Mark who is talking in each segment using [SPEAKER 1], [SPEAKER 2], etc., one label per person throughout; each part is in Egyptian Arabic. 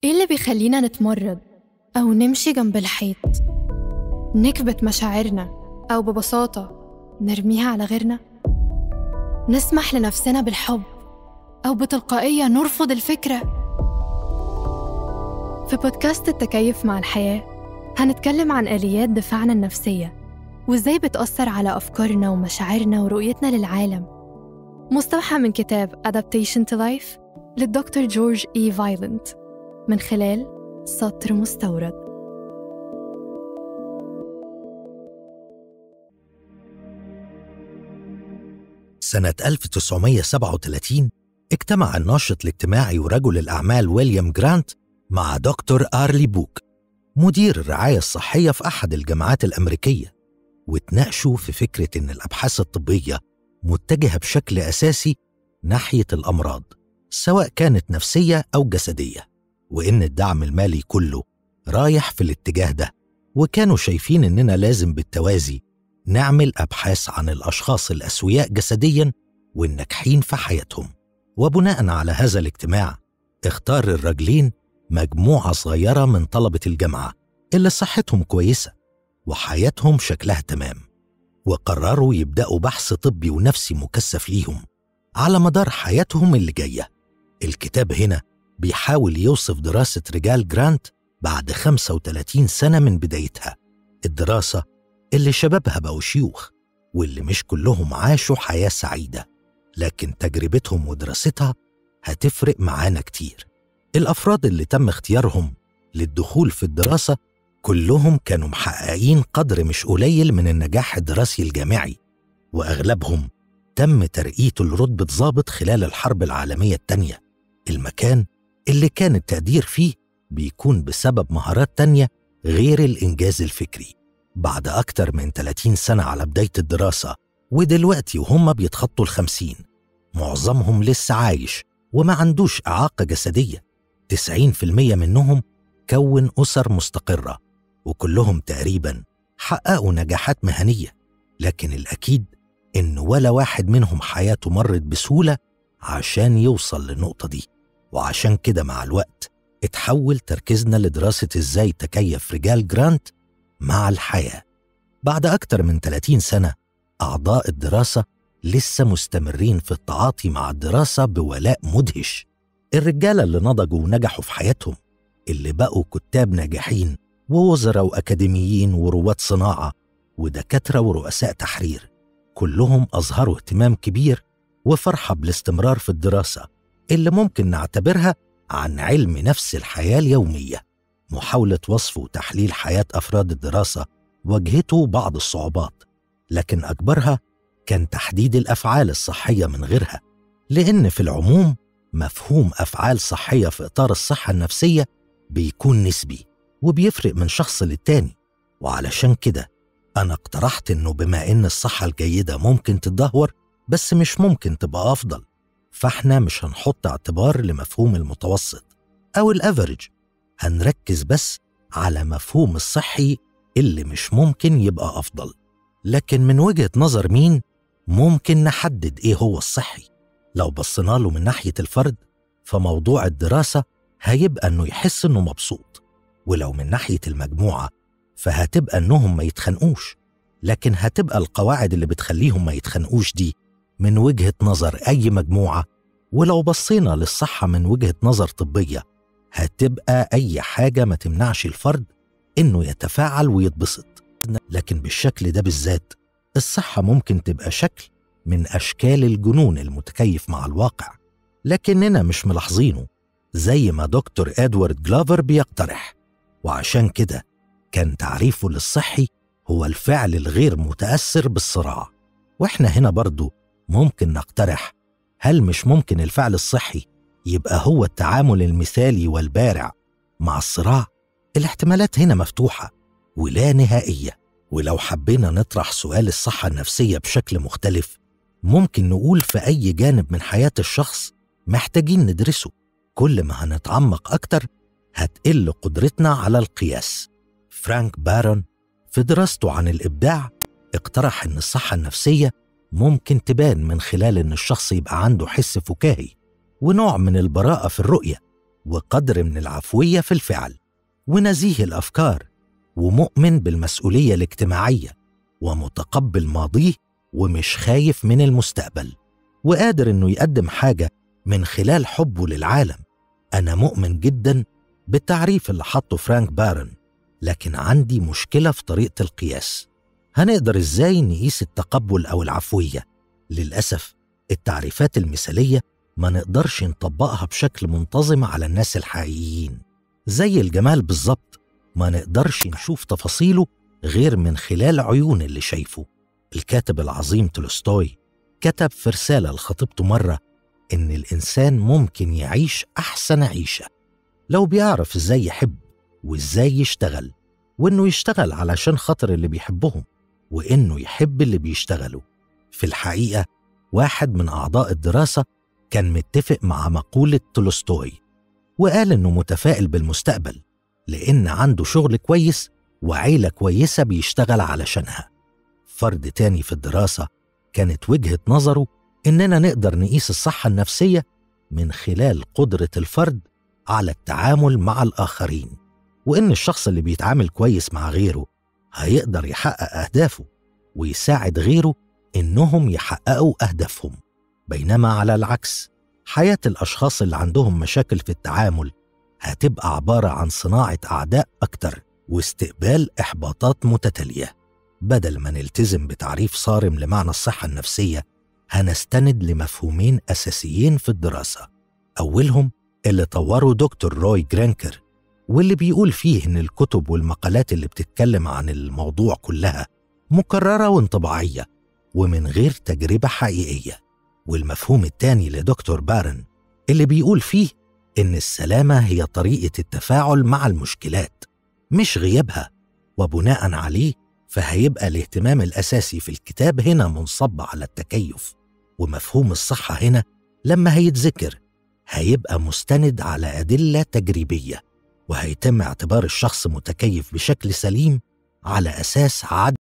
[SPEAKER 1] إيه اللي بيخلينا نتمرد أو نمشي جنب الحيط نكبت مشاعرنا أو ببساطة نرميها على غيرنا نسمح لنفسنا بالحب أو بتلقائية نرفض الفكرة في بودكاست التكيف مع الحياة هنتكلم عن آليات دفاعنا النفسية وإزاي بتأثر على أفكارنا ومشاعرنا ورؤيتنا للعالم مستوحى من كتاب Adaptation to Life للدكتور جورج إي فايلنت من خلال سطر مستورد
[SPEAKER 2] سنة 1937 اجتمع الناشط الاجتماعي ورجل الأعمال ويليام جرانت مع دكتور آرلي بوك مدير الرعاية الصحية في أحد الجامعات الأمريكية وتناقشوا في فكرة إن الأبحاث الطبية متجهة بشكل أساسي ناحية الأمراض سواء كانت نفسية أو جسدية وإن الدعم المالي كله رايح في الاتجاه ده وكانوا شايفين إننا لازم بالتوازي نعمل أبحاث عن الأشخاص الأسوياء جسديا والناجحين في حياتهم وبناء على هذا الاجتماع اختار الراجلين مجموعة صغيرة من طلبة الجامعة اللي صحتهم كويسة وحياتهم شكلها تمام وقرروا يبدأوا بحث طبي ونفسي مكثف ليهم على مدار حياتهم اللي جاية الكتاب هنا بيحاول يوصف دراسة رجال جرانت بعد 35 سنة من بدايتها الدراسة اللي شبابها بقوا شيوخ واللي مش كلهم عاشوا حياة سعيدة لكن تجربتهم ودراستها هتفرق معانا كتير الأفراد اللي تم اختيارهم للدخول في الدراسة كلهم كانوا محققين قدر مش قليل من النجاح الدراسي الجامعي وأغلبهم تم ترقيته لرتبة ضابط خلال الحرب العالمية التانية المكان اللي كان التقدير فيه بيكون بسبب مهارات تانية غير الإنجاز الفكري بعد أكتر من 30 سنة على بداية الدراسة ودلوقتي وهم بيتخطوا الخمسين معظمهم لسه عايش وما عندوش إعاقة جسدية 90% منهم كون أسر مستقرة وكلهم تقريبا حققوا نجاحات مهنية لكن الأكيد إن ولا واحد منهم حياته مرت بسهولة عشان يوصل للنقطة دي وعشان كده مع الوقت اتحول تركيزنا لدراسة ازاي تكيف رجال جرانت مع الحياة بعد أكتر من 30 سنة أعضاء الدراسة لسه مستمرين في التعاطي مع الدراسة بولاء مدهش الرجالة اللي نضجوا ونجحوا في حياتهم اللي بقوا كتاب ناجحين ووزراء وأكاديميين ورواد صناعة ودكاترة ورؤساء تحرير كلهم أظهروا اهتمام كبير وفرحة بالاستمرار في الدراسة اللي ممكن نعتبرها عن علم نفس الحياة اليومية محاولة وصف وتحليل حياة أفراد الدراسة واجهته بعض الصعوبات لكن أكبرها كان تحديد الأفعال الصحية من غيرها لأن في العموم مفهوم أفعال صحية في إطار الصحة النفسية بيكون نسبي وبيفرق من شخص للتاني وعلشان كده أنا اقترحت إنه بما إن الصحة الجيدة ممكن تتدهور بس مش ممكن تبقى أفضل فإحنا مش هنحط اعتبار لمفهوم المتوسط أو الأفرج هنركز بس على مفهوم الصحي اللي مش ممكن يبقى أفضل لكن من وجهة نظر مين ممكن نحدد إيه هو الصحي لو بصينا له من ناحية الفرد فموضوع الدراسة هيبقى إنه يحس إنه مبسوط ولو من ناحية المجموعة فهتبقى إنهم ما يتخانقوش لكن هتبقى القواعد اللي بتخليهم ما يتخانقوش دي من وجهة نظر أي مجموعة ولو بصينا للصحة من وجهة نظر طبية هتبقى أي حاجة ما تمنعش الفرد إنه يتفاعل ويتبسط لكن بالشكل ده بالذات الصحة ممكن تبقى شكل من أشكال الجنون المتكيف مع الواقع لكننا مش ملاحظينه زي ما دكتور إدوارد جلافر بيقترح وعشان كده كان تعريفه للصحي هو الفعل الغير متأثر بالصراع وإحنا هنا برضو ممكن نقترح هل مش ممكن الفعل الصحي يبقى هو التعامل المثالي والبارع مع الصراع الاحتمالات هنا مفتوحه ولا نهائيه ولو حبينا نطرح سؤال الصحه النفسيه بشكل مختلف ممكن نقول في اي جانب من حياه الشخص محتاجين ندرسه كل ما هنتعمق اكتر هتقل قدرتنا على القياس فرانك بارون في دراسته عن الابداع اقترح ان الصحه النفسيه ممكن تبان من خلال ان الشخص يبقى عنده حس فكاهي ونوع من البراءه في الرؤيه وقدر من العفوية في الفعل ونزيه الأفكار ومؤمن بالمسؤولية الاجتماعية ومتقبل ماضيه ومش خايف من المستقبل وقادر انه يقدم حاجة من خلال حبه للعالم أنا مؤمن جدا بالتعريف اللي حطه فرانك بارن لكن عندي مشكلة في طريقة القياس هنقدر ازاي نقيس التقبل أو العفوية للأسف التعريفات المثالية ما نقدرش نطبقها بشكل منتظم على الناس الحقيقيين زي الجمال بالظبط ما نقدرش نشوف تفاصيله غير من خلال عيون اللي شايفه الكاتب العظيم تولستوي كتب في رسالة لخطيبته مرة إن الإنسان ممكن يعيش أحسن عيشة لو بيعرف إزاي يحب وإزاي يشتغل وإنه يشتغل علشان خاطر اللي بيحبهم وإنه يحب اللي بيشتغلوا في الحقيقة واحد من أعضاء الدراسة كان متفق مع مقولة تولستوي وقال إنه متفائل بالمستقبل لأن عنده شغل كويس وعيلة كويسة بيشتغل علشانها فرد تاني في الدراسة كانت وجهة نظره إننا نقدر نقيس الصحة النفسية من خلال قدرة الفرد على التعامل مع الآخرين وإن الشخص اللي بيتعامل كويس مع غيره هيقدر يحقق أهدافه ويساعد غيره إنهم يحققوا أهدافهم بينما على العكس حياة الأشخاص اللي عندهم مشاكل في التعامل هتبقى عبارة عن صناعة أعداء أكتر واستقبال إحباطات متتالية بدل ما نلتزم بتعريف صارم لمعنى الصحة النفسية هنستند لمفهومين أساسيين في الدراسة أولهم اللي طوره دكتور روي جرانكر واللي بيقول فيه إن الكتب والمقالات اللي بتتكلم عن الموضوع كلها مكررة وانطباعية ومن غير تجربة حقيقية والمفهوم التاني لدكتور بارن اللي بيقول فيه إن السلامة هي طريقة التفاعل مع المشكلات مش غيابها وبناء عليه فهيبقى الاهتمام الأساسي في الكتاب هنا منصب على التكيف ومفهوم الصحة هنا لما هيتذكر هيبقى مستند على أدلة تجريبية وهيتم اعتبار الشخص متكيف بشكل سليم على أساس عد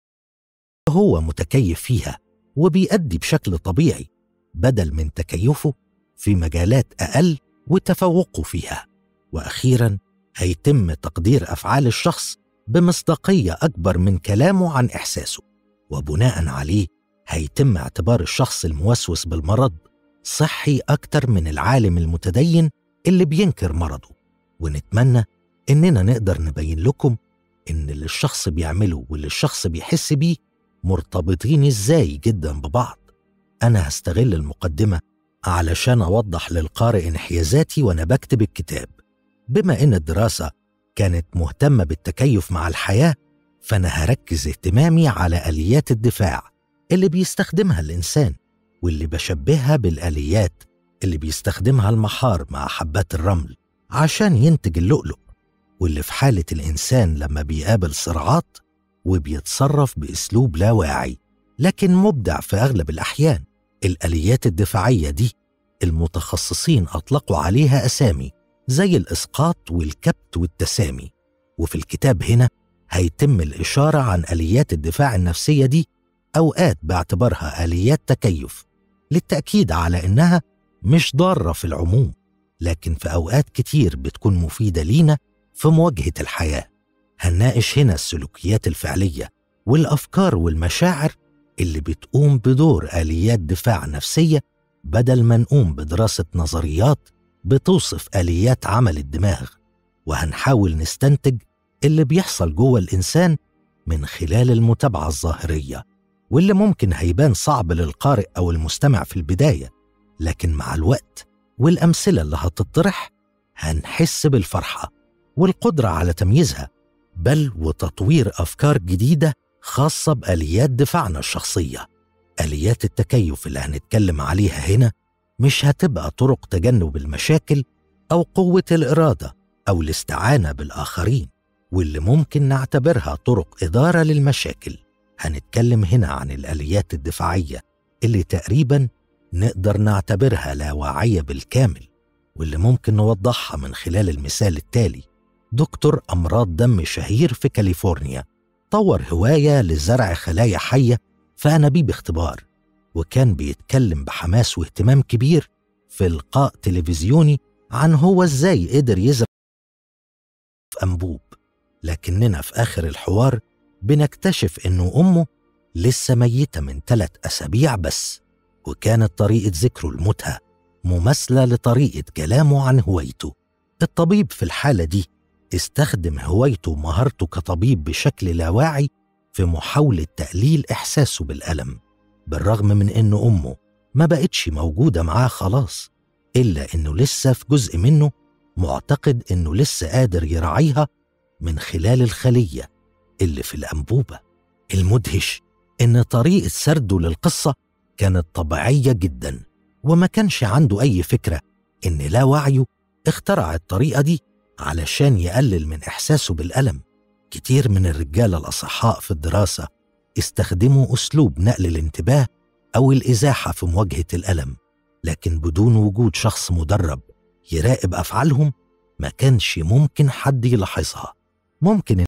[SPEAKER 2] هو متكيف فيها وبيأدي بشكل طبيعي بدل من تكيفه في مجالات أقل وتفوقه فيها وأخيرا هيتم تقدير أفعال الشخص بمصداقية أكبر من كلامه عن إحساسه وبناء عليه هيتم اعتبار الشخص الموسوس بالمرض صحي أكتر من العالم المتدين اللي بينكر مرضه ونتمنى إننا نقدر نبين لكم إن اللي الشخص بيعمله واللي الشخص بيحس بيه مرتبطين إزاي جدا ببعض أنا هستغل المقدمة علشان أوضح للقارئ انحيازاتي وأنا بكتب الكتاب بما إن الدراسة كانت مهتمة بالتكيف مع الحياة فأنا هركز اهتمامي على آليات الدفاع اللي بيستخدمها الإنسان واللي بشبهها بالآليات اللي بيستخدمها المحار مع حبات الرمل عشان ينتج اللؤلؤ واللي في حالة الإنسان لما بيقابل صراعات وبيتصرف بأسلوب لا واعي لكن مبدع في أغلب الأحيان الآليات الدفاعية دي المتخصصين أطلقوا عليها أسامي زي الإسقاط والكبت والتسامي وفي الكتاب هنا هيتم الإشارة عن آليات الدفاع النفسية دي أوقات باعتبارها آليات تكيف للتأكيد على إنها مش ضارة في العموم لكن في أوقات كتير بتكون مفيدة لينا في مواجهة الحياة هنناقش هنا السلوكيات الفعلية والأفكار والمشاعر اللي بتقوم بدور آليات دفاع نفسية بدل ما نقوم بدراسة نظريات بتوصف آليات عمل الدماغ وهنحاول نستنتج اللي بيحصل جوه الإنسان من خلال المتابعة الظاهرية واللي ممكن هيبان صعب للقارئ أو المستمع في البداية لكن مع الوقت والأمثلة اللي هتطرح هنحس بالفرحة والقدرة على تمييزها بل وتطوير أفكار جديدة خاصة بآليات دفاعنا الشخصية آليات التكيف اللي هنتكلم عليها هنا مش هتبقى طرق تجنب المشاكل أو قوة الإرادة أو الاستعانة بالآخرين واللي ممكن نعتبرها طرق إدارة للمشاكل هنتكلم هنا عن الآليات الدفاعية اللي تقريبا نقدر نعتبرها لا واعية بالكامل واللي ممكن نوضحها من خلال المثال التالي دكتور أمراض دم شهير في كاليفورنيا طور هواية لزرع خلايا حية في أنابيب اختبار وكان بيتكلم بحماس واهتمام كبير في لقاء تلفزيوني عن هو ازاي قدر يزرع في أنبوب لكننا في آخر الحوار بنكتشف إنه أمه لسه ميتة من ثلاث أسابيع بس وكانت طريقة ذكره لموتها مماثلة لطريقة كلامه عن هوايته الطبيب في الحالة دي استخدم هوايته ومهارته كطبيب بشكل لا واعي في محاولة تقليل إحساسه بالألم بالرغم من إن أمه ما بقتش موجودة معاه خلاص إلا إنه لسه في جزء منه معتقد إنه لسه قادر يراعيها من خلال الخلية اللي في الأنبوبة المدهش إن طريقة سرده للقصة كانت طبيعية جدا وما كانش عنده أي فكرة إن لا وعيه اخترع الطريقة دي علشان يقلل من إحساسه بالألم كتير من الرجالة الأصحاء في الدراسة استخدموا أسلوب نقل الانتباه أو الإزاحة في مواجهة الألم لكن بدون وجود شخص مدرب يراقب أفعالهم ما كانش ممكن حد يلاحظها ممكن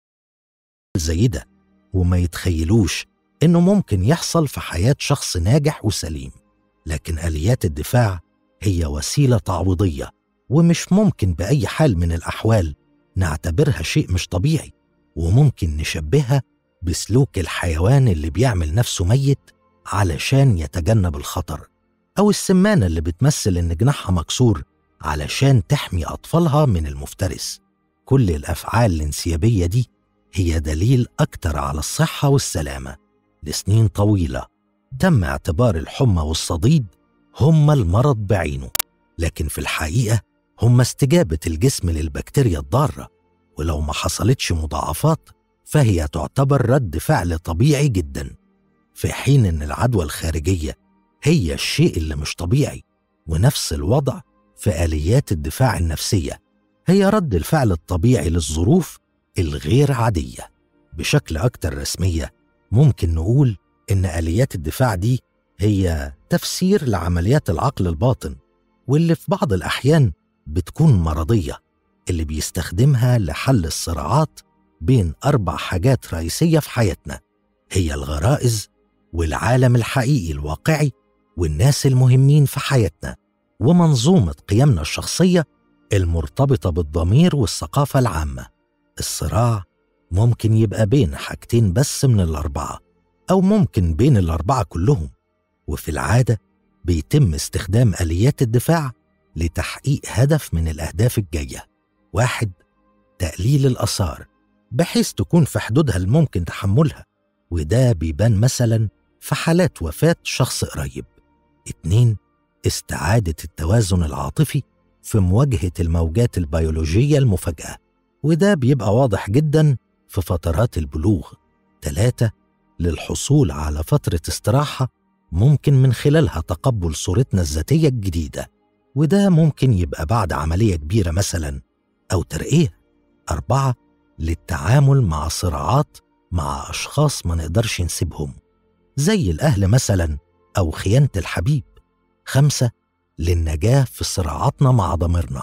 [SPEAKER 2] زي ده وما يتخيلوش إنه ممكن يحصل في حياة شخص ناجح وسليم لكن آليات الدفاع هي وسيلة تعويضية ومش ممكن بأي حال من الأحوال نعتبرها شيء مش طبيعي وممكن نشبهها بسلوك الحيوان اللي بيعمل نفسه ميت علشان يتجنب الخطر أو السمانة اللي بتمثل إن جناحها مكسور علشان تحمي أطفالها من المفترس كل الأفعال الانسيابية دي هي دليل أكتر على الصحة والسلامة لسنين طويلة تم اعتبار الحمى والصديد هما المرض بعينه لكن في الحقيقة هما استجابة الجسم للبكتيريا الضارة ولو ما حصلتش مضاعفات فهي تعتبر رد فعل طبيعي جدا في حين ان العدوى الخارجيه هي الشيء اللي مش طبيعي ونفس الوضع في اليات الدفاع النفسيه هي رد الفعل الطبيعي للظروف الغير عاديه بشكل اكتر رسميه ممكن نقول ان اليات الدفاع دي هي تفسير لعمليات العقل الباطن واللي في بعض الاحيان بتكون مرضيه اللي بيستخدمها لحل الصراعات بين اربع حاجات رئيسيه في حياتنا هي الغرائز والعالم الحقيقي الواقعي والناس المهمين في حياتنا ومنظومه قيمنا الشخصيه المرتبطه بالضمير والثقافه العامه الصراع ممكن يبقى بين حاجتين بس من الاربعه او ممكن بين الاربعه كلهم وفي العاده بيتم استخدام اليات الدفاع لتحقيق هدف من الاهداف الجايه واحد تقليل الاثار بحيث تكون في حدودها الممكن تحملها وده بيبان مثلا في حالات وفاة شخص قريب اتنين استعادة التوازن العاطفي في مواجهة الموجات البيولوجية المفاجئة وده بيبقى واضح جدا في فترات البلوغ تلاتة للحصول على فترة استراحة ممكن من خلالها تقبل صورتنا الذاتية الجديدة وده ممكن يبقى بعد عملية كبيرة مثلا أو ترقية أربعة للتعامل مع صراعات مع أشخاص ما نقدرش نسيبهم زي الأهل مثلا أو خيانة الحبيب خمسة للنجاة في صراعاتنا مع ضميرنا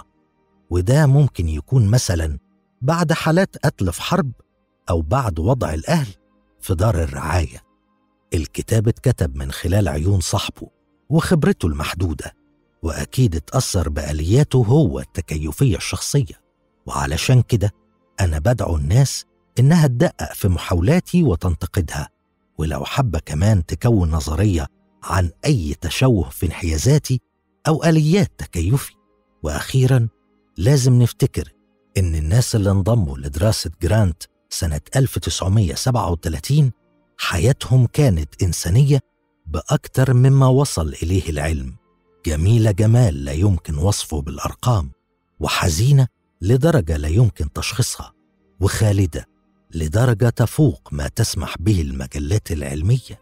[SPEAKER 2] وده ممكن يكون مثلا بعد حالات قتل في حرب أو بعد وضع الأهل في دار الرعاية الكتاب اتكتب من خلال عيون صاحبه وخبرته المحدودة وأكيد اتأثر بآلياته هو التكيفية الشخصية وعلشان كده أنا بدعو الناس إنها تدقق في محاولاتي وتنتقدها ولو حابة كمان تكون نظرية عن أي تشوه في انحيازاتي أو آليات تكيفي وأخيرا لازم نفتكر إن الناس اللي انضموا لدراسة جرانت سنة 1937 حياتهم كانت إنسانية بأكتر مما وصل إليه العلم جميلة جمال لا يمكن وصفه بالأرقام وحزينة لدرجة لا يمكن تشخيصها وخالدة لدرجة تفوق ما تسمح به المجلات العلمية